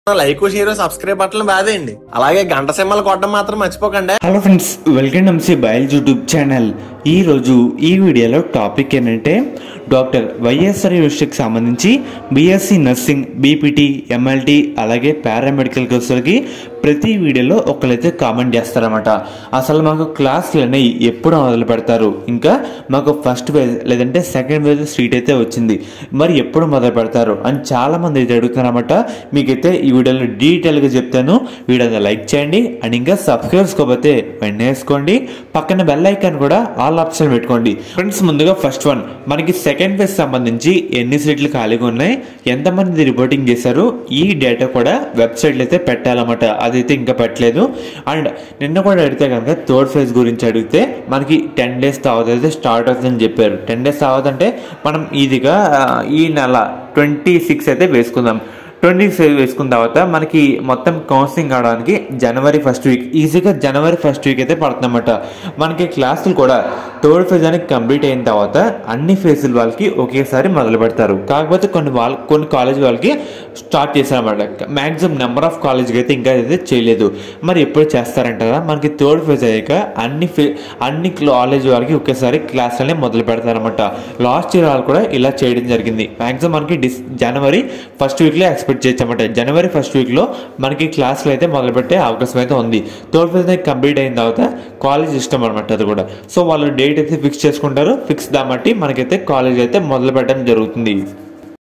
like share subscribe బట్టలు బాదేయండి అలాగే గంట సింహలు కొట్టడం మాత్రం మర్చిపోకండి హలో ఫ్రెండ్స్ వెల్కమ్ నమ్సీ బయల్ యూట్యూబ్ ఛానల్ ఈరోజు ఈ వీడియోలో టాపిక్ ఏంటంటే డాక్టర్ వైఎస్ఆర్ యూనివర్సిటీకి సంబంధించి బీఎస్సీ నర్సింగ్ బీపీటీ ఎంఎల్టీ అలాగే పారామెడికల్ కోర్సులకి ప్రతి వీడియోలో ఒకరైతే కామెంట్ చేస్తారన్నమాట అసలు మాకు క్లాసులు అనేవి ఎప్పుడు మొదలు పెడతారు ఇంకా మాకు ఫస్ట్ పేజ్ లేదంటే సెకండ్ పేజ్ సీట్ అయితే వచ్చింది మరి ఎప్పుడు మొదలు పెడతారు అని చాలా మంది అయితే అడుగుతున్నారన్నమాట మీకైతే ఈ వీడియోలో డీటెయిల్గా చెప్తాను వీడియోని లైక్ చేయండి అండ్ ఇంకా సబ్స్క్రైబ్ చేసుకోకపోతే వెంటనే వేసుకోండి పక్కన బెల్ ఐకాన్ కూడా ఆల్ ఆప్షన్ పెట్టుకోండి ఫ్రెండ్స్ ముందుగా ఫస్ట్ వన్ మనకి సెకండ్ ఫేజ్ సంబంధించి ఎన్ని సీట్లు ఖాళీగా ఉన్నాయి ఎంతమంది రిపోర్టింగ్ చేశారు ఈ డేటా కూడా వెబ్సైట్లో అయితే పెట్టాలన్నమాట అదైతే ఇంకా పెట్టలేదు అండ్ నిన్న కూడా అడిగితే కనుక థర్డ్ ఫేజ్ గురించి అడిగితే మనకి టెన్ డేస్ తర్వాత అయితే స్టార్ట్ అవుతుందని చెప్పారు టెన్ డేస్ తర్వాత అంటే మనం ఈజీగా ఆ, ఈ నెల ట్వంటీ సిక్స్ అయితే వేసుకుందాం ట్వంటీ ఫైవ్ వేసుకున్న తర్వాత మనకి మొత్తం కౌన్సిలింగ్ అవడానికి జనవరి ఫస్ట్ వీక్ ఈజీగా జనవరి ఫస్ట్ వీక్ అయితే పడుతుందన్నమాట మనకి క్లాసులు కూడా థర్డ్ ఫేజ్ అనేది కంప్లీట్ అయిన తర్వాత అన్ని ఫేజుల వాళ్ళకి ఒకేసారి మొదలు పెడతారు కాకపోతే కొన్ని వాళ్ళ కొన్ని కాలేజ్ వాళ్ళకి స్టార్ట్ చేశారన్నమాట మ్యాక్సిమం నెంబర్ ఆఫ్ కాలేజ్కి అయితే ఇంకా అయితే చేయలేదు మరి ఎప్పుడు చేస్తారంటారా మనకి థర్డ్ ఫేజ్ అయ్యాక అన్ని ఫే అన్ని కాలేజ్ వాళ్ళకి ఒకేసారి క్లాసులనే మొదలు పెడతారన్నమాట లాస్ట్ ఇయర్ వాళ్ళు కూడా ఇలా చేయడం జరిగింది మ్యాక్సిమం మనకి డిస్ జనవరి ఫస్ట్ వీక్లో ఎక్స్పెక్ట్ చేయొచ్చన్నమాట జనవరి ఫస్ట్ వీక్లో మనకి క్లాసులు అయితే మొదలుపెట్టే అవకాశం అయితే ఉంది థర్డ్ ఫేజ్ అయితే కంప్లీట్ అయిన తర్వాత కాలేజ్ ఇష్టం అనమాట అది కూడా సో వాళ్ళు డేట్ అయితే ఫిక్స్ చేసుకుంటారు ఫిక్స్ దాన్ని బట్టి మనకైతే కాలేజ్ అయితే మొదలు పెట్టడం జరుగుతుంది